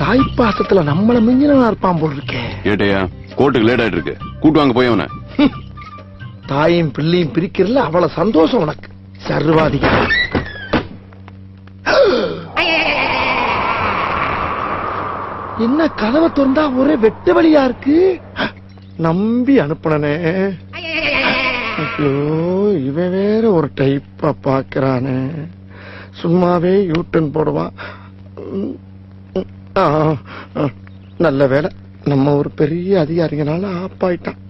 தாய் பாசத்துல நம்மள மிஞ்சினா இருப்பான் போல் இருக்கே ஏட்டையா கோர்ட்டுக்கு லேட் ஆயிட்டு இருக்கு கூட்டு வாங்க போய் அவனை தாயும் பிள்ளையும் பிரிக்கிறதுல அவ்வளவு சந்தோஷம் உனக்கு சர்வாதிகா என்ன கதவை திறந்தா ஒரே வெட்டு வழியா இருக்கு நம்பி அனுப்புனனே ஐயோ இவன் வேற ஒரு டைப்பா பாக்குறானே சும்மாவே யூட்டன் போடுவான் ம், ம், ஆ, ஆ, நல்ல வேலை நம்ம ஒரு பெரிய அதிகாரிங்கனால ஆப்பாயிட்டான்